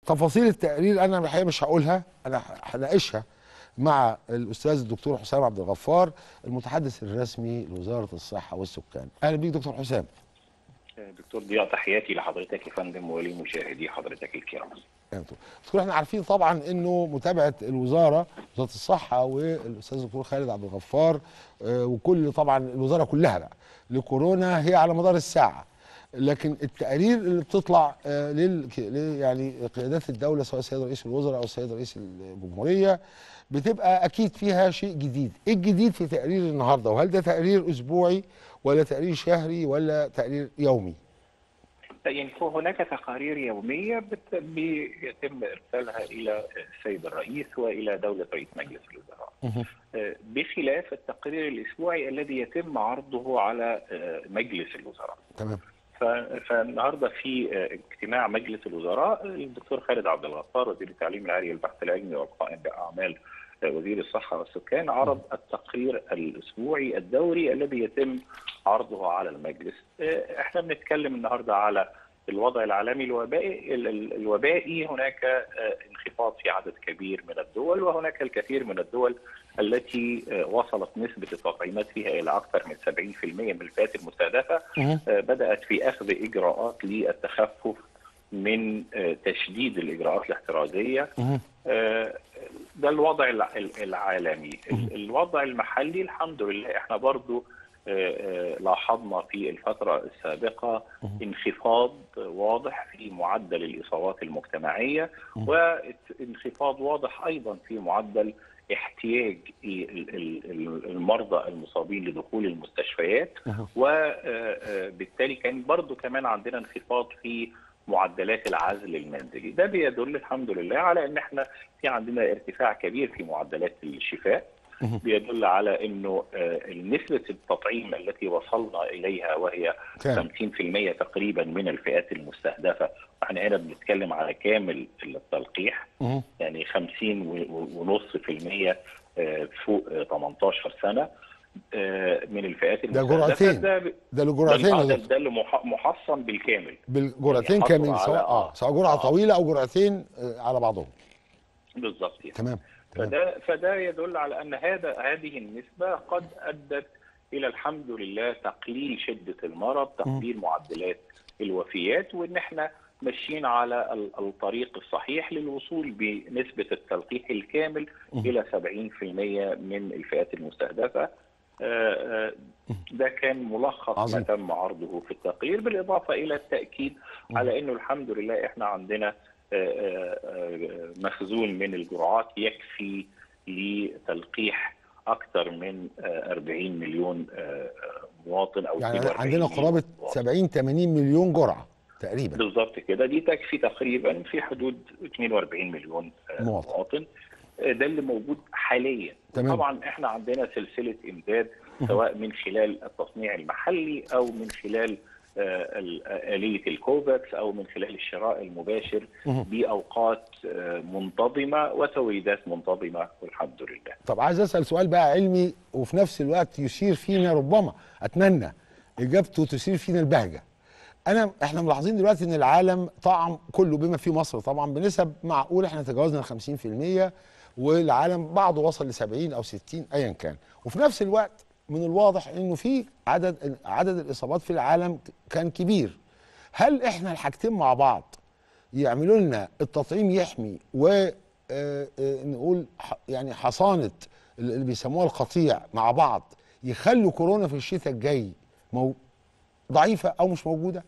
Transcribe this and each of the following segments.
تفاصيل التقرير انا الحقيقه مش هقولها انا هناقشها مع الاستاذ الدكتور حسام عبد الغفار المتحدث الرسمي لوزاره الصحه والسكان اهلا بيك دكتور حسام دكتور ضياء تحياتي لحضرتك يا فندم ولمشاهدي حضرتك الكرام دكتور احنا عارفين طبعا انه متابعه الوزاره وزاره الصحه والاستاذ الدكتور خالد عبد الغفار آه، وكل طبعا الوزاره كلها بقى لكورونا هي على مدار الساعه لكن التقارير اللي بتطلع آه، لل ل- يعني قيادات الدوله سواء السيد رئيس الوزراء او السيد رئيس الجمهوريه بتبقى اكيد فيها شيء جديد ايه الجديد في تقرير النهارده وهل ده تقرير اسبوعي ولا تقرير شهري ولا تقرير يومي يعني هناك تقارير يوميه بت- بيتم ارسالها الى السيد الرئيس والى دوله رئيس مجلس الوزراء آه، بخلاف التقرير الاسبوعي الذي يتم عرضه على آه، مجلس الوزراء تمام ف- فالنهارده في آه، اجتماع مجلس الوزراء الدكتور خالد عبد الغفار وزير التعليم العالي والبحث العلمي والقائم باعمال آه، وزير الصحه والسكان عرض التقرير الاسبوعي الدوري الذي يتم عرضه على المجلس آه، احنا بنتكلم النهارده على الوضع العالمي الوبائي ال- ال- الوبائي هناك آه، انخفاض في عدد كبير من الدول وهناك الكثير من الدول التي آه، وصلت نسبة التطعيمات فيها إلى أكثر من 70% من الفئات المستهدفة مهم. آه، بدأت في أخذ إجراءات للتخفف من آه، تشديد الإجراءات الاحترازية مهم. آه، ده الوضع الع- العالمي ال- الوضع المحلي الحمد لله احنا برضو آه، آه، لاحظنا في الفترة السابقة انخفاض واضح في معدل الإصابات المجتمعية وانخفاض واضح أيضا في معدل احتياج ال- ال- ال- المرضى المصابين لدخول المستشفيات وبالتالي كان برضو كمان عندنا انخفاض في معدلات العزل المنزلي ده بيدل الحمد لله على ان احنا في عندنا ارتفاع كبير في معدلات الشفاء بيدل على انه آه، نسبه التطعيم التي وصلنا اليها وهي كام 50% تقريبا من الفئات المستهدفه احنا هنا بنتكلم على كامل التلقيح مهم. يعني 50 و- و- ونص في المية آه، فوق آه، 18 سنة آه، من الفئات ده المستهدفة. جرعتين. ده ده ده لجرعتين يا الع- دكتور ده اللي مح- محصن بالكامل بالجرعتين يعني كاملين حصل سواء على- اه سواء جرعه آه. طويله او جرعتين آه، على بعضهم بالظبط يعني. تمام تمام فده فده يدل على ان هذا هذه النسبه قد ادت الى الحمد لله تقليل شده المرض، تقليل معدلات الوفيات وان احنا ماشيين على ال- الطريق الصحيح للوصول بنسبه التلقيح الكامل الى 70% من الفئات المستهدفه. آه، آه، ده كان ملخص عظيم. ما تم عرضه في التقرير بالاضافه الى التاكيد على انه الحمد لله احنا عندنا آه، آه، آه، مخزون من الجرعات يكفي لتلقيح اكثر من آه، 40 مليون آه، مواطن او يعني 42 عندنا مليون قرابه مواطن. 70 80 مليون جرعه تقريبا بالظبط كده دي تكفي تقريبا في حدود 42 مليون آه، مواطن. مواطن آه، ده اللي موجود حاليا تمام. طبعا احنا عندنا سلسله امداد سواء من خلال التصنيع المحلي او من خلال آه، ال- آه، آلية الكوفاكس أو من خلال الشراء المباشر مهم. بأوقات آه، منتظمة وتوريدات منتظمة والحمد لله طب عايز اسال سؤال بقى علمي وفي نفس الوقت يثير فينا ربما اتمنى اجابته تثير فينا البهجه انا احنا ملاحظين دلوقتي ان العالم طعم كله بما فيه مصر طبعا بنسب معقول احنا تجاوزنا ال 50% والعالم بعضه وصل ل 70 او 60 ايا كان وفي نفس الوقت من الواضح انه في عدد عدد الاصابات في العالم كان كبير هل احنا الحاجتين مع بعض يعملوا لنا التطعيم يحمي و آه، آه، نقول ح- يعني حصانه اللي بيسموها القطيع مع بعض يخلوا كورونا في الشتاء الجاي مو ضعيفه او مش موجوده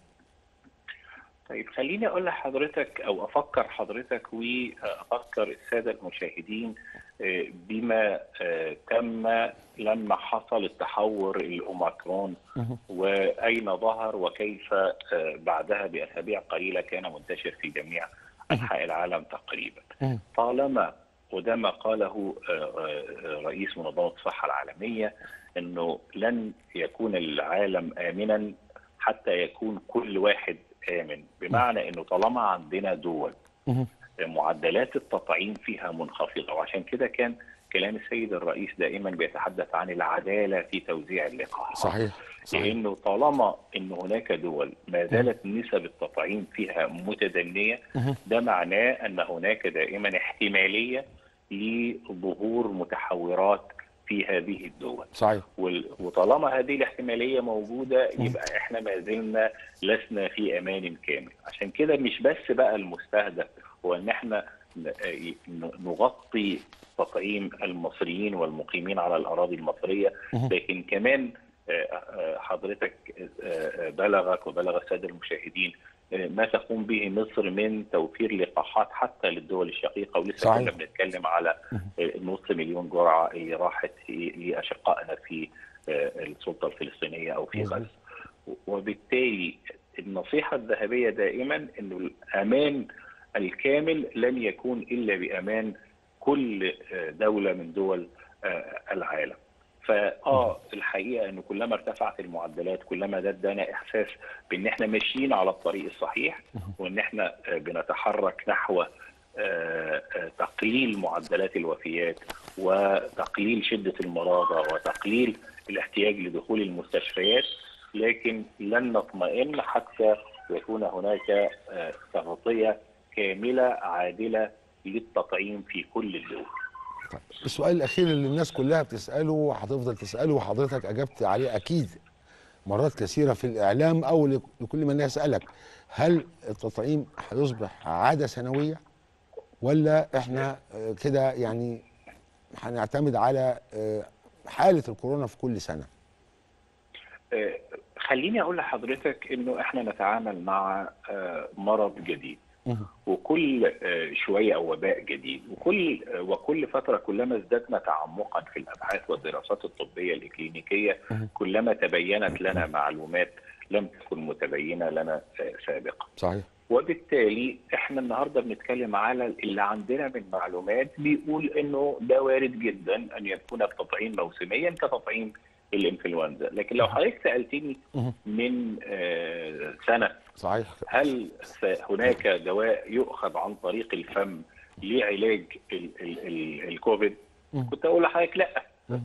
طيب خليني أقول لحضرتك أو أفكر حضرتك وأفكر السادة المشاهدين آه، بما آه، تم لما حصل التحور الأوميكرون وأين ظهر وكيف آه، بعدها بأسابيع قليلة كان منتشر في جميع أنحاء العالم تقريبا طالما وده ما قاله آه، آه، رئيس منظمة الصحة العالمية أنه لن يكون العالم آمنا حتى يكون كل واحد آمن بمعنى أنه طالما عندنا دول معدلات التطعيم فيها منخفضة وعشان كده كان كلام السيد الرئيس دائما بيتحدث عن العداله في توزيع اللقاحات صحيح صحيح لانه طالما ان هناك دول ما زالت نسب التطعيم فيها متدنيه مهم. ده معناه ان هناك دائما احتماليه لظهور متحورات في هذه الدول صحيح وال- وطالما هذه الاحتماليه موجوده يبقى احنا ما زلنا لسنا في امان كامل عشان كده مش بس بقى المستهدف هو ان احنا ن- ن- نغطي تطعيم المصريين والمقيمين على الاراضي المصريه مهم. لكن كمان آه، آه، حضرتك آه، آه، بلغك وبلغ الساده المشاهدين آه، ما تقوم به مصر من توفير لقاحات حتى للدول الشقيقه ولسه صحيح. كنا بنتكلم على آه، نص مليون جرعه اللي راحت في- لاشقائنا في آه، السلطه الفلسطينيه او في مظبوط. غزه وبالتالي النصيحه الذهبيه دائما انه الامان الكامل لن يكون الا بامان كل آه، دوله من دول آه، العالم فاه الحقيقه انه كلما ارتفعت المعدلات كلما ده ادانا احساس بان احنا ماشيين على الطريق الصحيح وان احنا آه، بنتحرك نحو آه، آه، تقليل معدلات الوفيات وتقليل شده المرضى وتقليل الاحتياج لدخول المستشفيات لكن لن نطمئن حتى يكون هناك آه، تغطيه كامله عادله للتطعيم في كل الدول. طيب السؤال الاخير اللي الناس كلها بتساله وهتفضل تساله وحضرتك اجبت عليه اكيد مرات كثيره في الاعلام او لك- لكل من يسالك هل التطعيم هيصبح عاده سنويه ولا احنا آه، كده يعني هنعتمد على آه، حاله الكورونا في كل سنه آه، خليني اقول لحضرتك انه احنا نتعامل مع آه، مرض جديد مهم. وكل آه، شويه او وباء جديد وكل آه، وكل فتره كلما ازددنا تعمقا في الابحاث والدراسات الطبيه الاكلينيكيه مهم. كلما تبينت لنا معلومات لم تكن متبينه لنا آه، سابقا صحيح وبالتالي احنا النهارده بنتكلم على اللي عندنا من معلومات بيقول انه ده وارد جدا ان يكون التطعيم موسميا كتطعيم الانفلونزا لكن لو حضرتك سالتني مهم. من آه، سنه صحيح هل س- هناك دواء يؤخذ عن طريق الفم لعلاج ال ال ال الكوفيد مم. كنت اقول لحضرتك لا مم.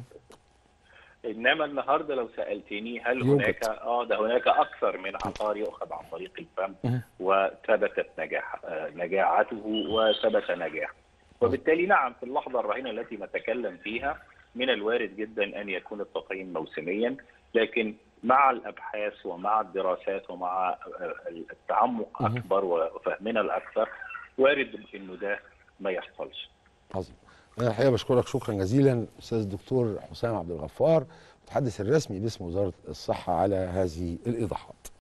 انما النهارده لو سالتني هل يوجد. هناك اه ده هناك اكثر من عقار يؤخذ عن طريق الفم مم. وثبتت نجاح آه، نجاعته وثبت نجاحه وبالتالي نعم في اللحظه الرهينه التي نتكلم فيها من الوارد جدا ان يكون التطعيم موسميا لكن مع الابحاث ومع الدراسات ومع آه، التعمق مهم. اكبر وفهمنا الاكثر وارد انه ده ما يحصلش عظيم انا الحقيقه بشكرك شكرا جزيلا استاذ الدكتور حسام عبد الغفار المتحدث الرسمي باسم وزاره الصحه على هذه الايضاحات